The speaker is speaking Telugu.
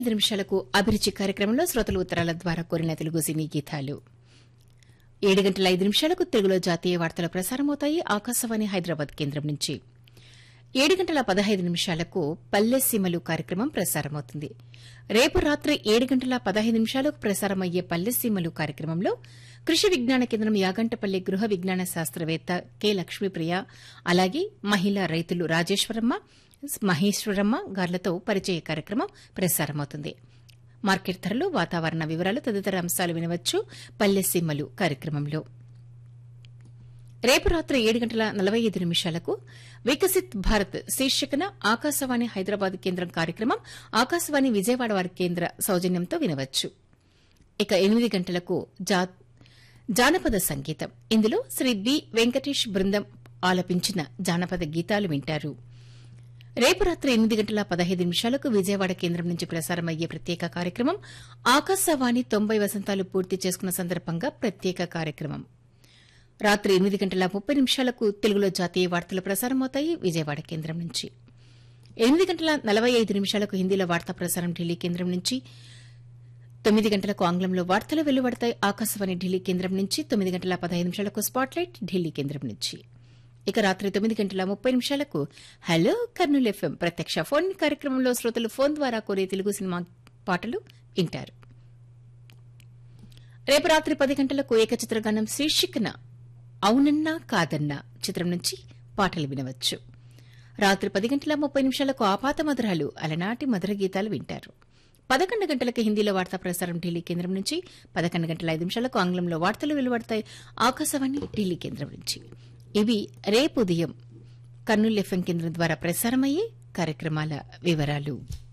ఐదు నిమిషాలకు అభిరుచి కార్యక్రమంలో శ్రోతలు ఉత్తరాల ద్వారా కోరిన తెలుగు సినీ గీతాలు ఏడు గంటల ఐదు నిమిషాలకు తెలుగులో జాతీయ వార్తలు ప్రసారమవుతాయి ఆకాశవాణి హైదరాబాద్ కేంద్రం నుంచి ఏడు గంటల పదహైదు నిమిషాలకు పల్లె సీమలు కార్యక్రమం ప్రసారమవుతుంది రేపు రాత్రి ఏడు గంటల పదహైదు నిమిషాలకు ప్రసారమయ్యే పల్లె సీమలు కార్యక్రమంలో కృషి విజ్ఞాన కేంద్రం యాగంటపల్లి గృహ విజ్ఞాన శాస్త్రవేత్త కె లక్ష్మీప్రియ అలాగే మహిళా రైతులు రాజేశ్వరమ్మ మహేశ్వరమ్మ గార్లతో పరిచయ కార్యక్రమం ప్రసారమవుతుంది మార్కెట్ ధరలు వాతావరణ వివరాలు తదితర అంశాలు వినవచ్చు పల్లె సీమలు కార్యక్రమంలో రేపు రాత్రి ఏడు గంటల నలభై ఐదు నిమిషాలకు వికసిత్ భారత్ శీర్షికన ఆకాశవాణి హైదరాబాద్ కేంద్రం కార్యక్రమం ఆకాశవాణి విజయవాడ వారి కేంద్ర సౌజన్యంతో వినవచ్చు ఇక ఎనిమిది గంటలకు జా- జానపద సంగీతం ఇందులో శ్రీ బి వెంకటేష్ బృందం ఆలపించిన జానపద గీతాలు వింటారు రేపు రాత్రి ఎనిమిది గంటల పదహైదు నిమిషాలకు విజయవాడ కేంద్రం నుంచి ప్రసారమయ్యే ప్రత్యేక కార్యక్రమం ఆకాశవాణి తొంభై వసంతాలు పూర్తి చేసుకున్న సందర్భంగా ప్రత్యేక కార్యక్రమం రాత్రి ఎనిమిది గంటల ముప్పై నిమిషాలకు తెలుగులో జాతీయ వార్తలు ప్రసారమవుతాయి విజయవాడ కేంద్రం నుంచి ఎనిమిది గంటల నలభై ఐదు నిమిషాలకు హిందీలో వార్తా ప్రసారం ఢిల్లీ కేంద్రం నుంచి తొమ్మిది గంటలకు ఆంగ్లంలో వార్తలు వెలువడతాయి ఆకాశవాణి ఢిల్లీ కేంద్రం నుంచి తొమ్మిది గంటల పదహైదు నిమిషాలకు స్పాట్లైట్ ఢిల్లీ కేంద్రం నుంచి ఇక రాత్రి తొమ్మిది గంటల ముప్పై నిమిషాలకు హలో కర్నూలు ఎఫ్ఎం ప్రత్యక్ష ఫోన్ కార్యక్రమంలో శ్రోతలు ఫోన్ ద్వారా కోరే తెలుగు సినిమా పాటలు వింటారు రేపు రాత్రి పది గంటలకు ఏకచిత్రగానం శీర్షికన అవునన్నా కాదన్నా చిత్రం నుంచి పాటలు వినవచ్చు రాత్రి పది గంటల ముప్పై నిమిషాలకు ఆపాత మధురాలు అలనాటి మధుర గీతాలు వింటారు పదకొండు గంటలకు హిందీలో వార్తా ప్రసారం ఢిల్లీ కేంద్రం నుంచి పదకొండు గంటల ఐదు నిమిషాలకు ఆంగ్లంలో వార్తలు వెలువడతాయి ఆకాశవాణి ఢిల్లీ కేంద్రం నుంచి ఇవి రేపు ఉదయం కర్నూలు ఎఫ్ఎం కేంద్రం ద్వారా ప్రసారమయ్యే కార్యక్రమాల వివరాలు